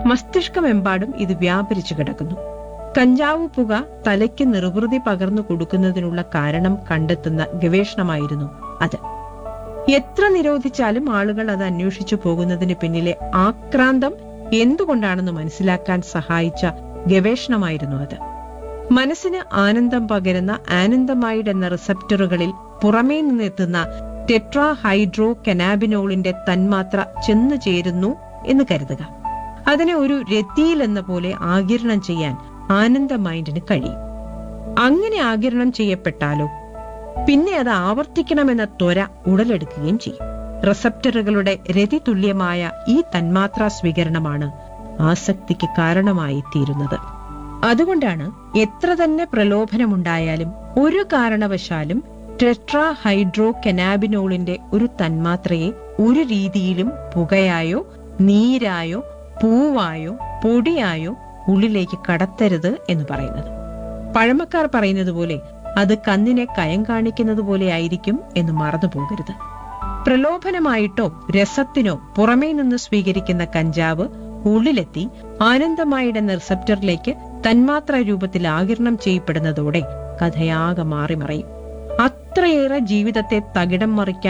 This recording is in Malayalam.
മസ്തിഷ്കമെമ്പാടും ഇത് വ്യാപരിച്ചു കിടക്കുന്നു കഞ്ചാവ് പുക തലയ്ക്ക് നിർവൃതി പകർന്നു കൊടുക്കുന്നതിനുള്ള കാരണം കണ്ടെത്തുന്ന ഗവേഷണമായിരുന്നു അത് എത്ര നിരോധിച്ചാലും ആളുകൾ അത് അന്വേഷിച്ചു പോകുന്നതിന് പിന്നിലെ ആക്രാന്തം എന്തുകൊണ്ടാണെന്ന് മനസ്സിലാക്കാൻ സഹായിച്ച ഗവേഷണമായിരുന്നു അത് മനസ്സിന് ആനന്ദം പകരുന്ന ആനന്ദമൈഡ് എന്ന റിസപ്റ്ററുകളിൽ പുറമേ നിന്നെത്തുന്ന ടെട്രാ ഹൈഡ്രോ കനാബിനോളിന്റെ തന്മാത്ര ചെന്നു ചേരുന്നു എന്ന് കരുതുക അതിനെ ഒരു രത്തിയിൽ എന്ന പോലെ ആകിരണം ചെയ്യാൻ ആനന്ദ മൈൻഡിന് കഴിയും അങ്ങനെ ആകിരണം ചെയ്യപ്പെട്ടാലോ പിന്നെ അത് ആവർത്തിക്കണമെന്ന ത്വര ഉടലെടുക്കുകയും ചെയ്യും റിസപ്റ്ററുകളുടെ രതി തുല്യമായ ഈ തന്മാത്രാ സ്വീകരണമാണ് ആസക്തിക്ക് കാരണമായി തീരുന്നത് അതുകൊണ്ടാണ് എത്ര തന്നെ പ്രലോഭനമുണ്ടായാലും ഒരു കാരണവശാലും ടെട്രാ ഹൈഡ്രോ കനാബിനോളിന്റെ ഒരു തന്മാത്രയെ ഒരു രീതിയിലും പുകയായോ നീരായോ പൂവായോ പൊടിയായോ ഉള്ളിലേക്ക് കടത്തരുത് എന്ന് പറയുന്നത് പഴമക്കാർ പറയുന്നത് പോലെ അത് കന്നിനെ കയം കാണിക്കുന്നത് പോലെ ആയിരിക്കും എന്ന് മറന്നു പോകരുത് പ്രലോഭനമായിട്ടോ രസത്തിനോ പുറമേ നിന്ന് സ്വീകരിക്കുന്ന കഞ്ചാവ് ഉള്ളിലെത്തി ആനന്ദമായുടെ റിസപ്റ്ററിലേക്ക് തന്മാത്ര രൂപത്തിൽ ആകിരണം ചെയ്യപ്പെടുന്നതോടെ കഥയാകെ മാറിമറയും അത്രയേറെ ജീവിതത്തെ തകിടം മറിക്കാൻ